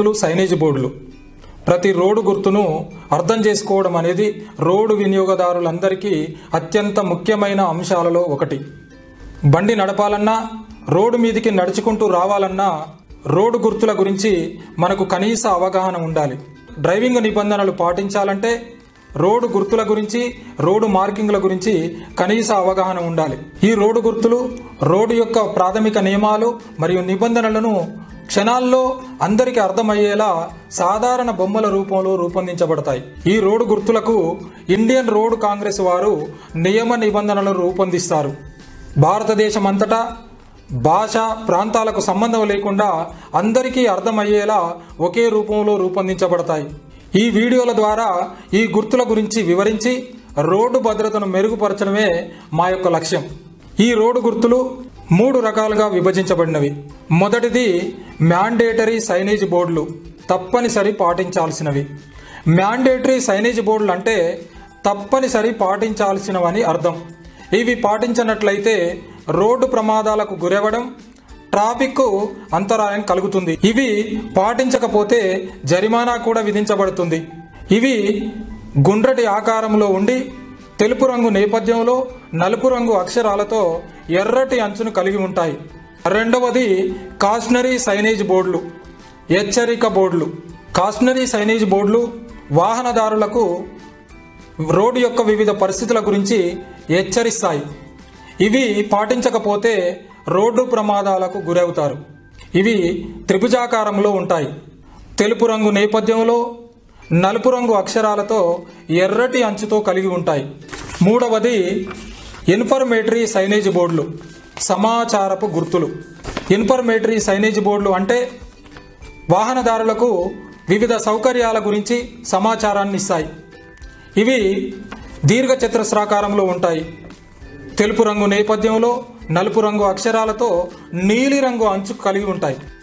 గుర్తులు సైనేజ్ బోర్డులు ప్రతి రోడ్డు గుర్తును అర్థం చేసుకోవడం అనేది రోడ్డు వినియోగదారులందరికీ అత్యంత ముఖ్యమైన అంశాలలో ఒకటి బండి నడపాలన్నా రోడ్డు మీదికి నడుచుకుంటూ రావాలన్నా రోడ్డు గుర్తుల గురించి మనకు కనీస అవగాహన ఉండాలి డ్రైవింగ్ నిబంధనలు పాటించాలంటే రోడ్డు గుర్తుల గురించి రోడ్డు మార్కింగ్ల గురించి కనీస అవగాహన ఉండాలి ఈ రోడ్డు గుర్తులు రోడ్డు యొక్క ప్రాథమిక నియమాలు మరియు నిబంధనలను క్షణాల్లో అందరికీ అర్థమయ్యేలా సాధారణ బొమ్మల రూపంలో రూపొందించబడతాయి ఈ రోడ్డు గుర్తులకు ఇండియన్ రోడ్ కాంగ్రెస్ వారు నియమ నిబంధనలను రూపొందిస్తారు భారతదేశం అంతటా భాష ప్రాంతాలకు సంబంధం లేకుండా అందరికీ అర్థమయ్యేలా ఒకే రూపంలో రూపొందించబడతాయి ఈ వీడియోల ద్వారా ఈ గుర్తుల గురించి వివరించి రోడ్డు భద్రతను మెరుగుపరచడమే మా యొక్క లక్ష్యం ఈ రోడ్డు గుర్తులు మూడు రకాలుగా విభజించబడినవి మొదటిది మ్యాండేటరీ సైనేజ్ బోర్డులు తప్పనిసరి పాటించాల్సినవి మ్యాండేటరీ సైనేజ్ బోర్డులు అంటే తప్పనిసరి పాటించాల్సినవని అర్థం ఇవి పాటించినట్లయితే రోడ్డు ప్రమాదాలకు గురవడం ట్రాఫిక్ అంతరాయం కలుగుతుంది ఇవి పాటించకపోతే జరిమానా కూడా విధించబడుతుంది ఇవి గుండ్రటి ఆకారంలో ఉండి తెలుపు రంగు నేపథ్యంలో నలుపు రంగు అక్షరాలతో ఎర్రటి అంచును కలిగి ఉంటాయి రెండవది కాషనరీ సైనేజ్ బోర్డులు హెచ్చరిక బోర్డులు కాషనరీ సైనేజ్ బోర్డులు వాహనదారులకు రోడ్డు యొక్క వివిధ పరిస్థితుల గురించి హెచ్చరిస్తాయి ఇవి పాటించకపోతే రోడ్డు ప్రమాదాలకు గురవుతారు ఇవి త్రిభుజాకారంలో ఉంటాయి తెలుపు రంగు నేపథ్యంలో నలుపు రంగు అక్షరాలతో ఎర్రటి అంచుతో కలిగి ఉంటాయి మూడవది ఇన్ఫర్మేటరీ సైనేజ్ బోర్డులు సమాచారపు గుర్తులు ఇన్ఫర్మేటరీ సైనేజ్ బోర్డులు అంటే వాహనదారులకు వివిధ సౌకర్యాల గురించి సమాచారాన్ని ఇస్తాయి ఇవి దీర్ఘ చతురస్రాకారంలో ఉంటాయి తెలుపు రంగు నేపథ్యంలో నలుపు రంగు అక్షరాలతో నీలిరంగు అంచు కలిగి ఉంటాయి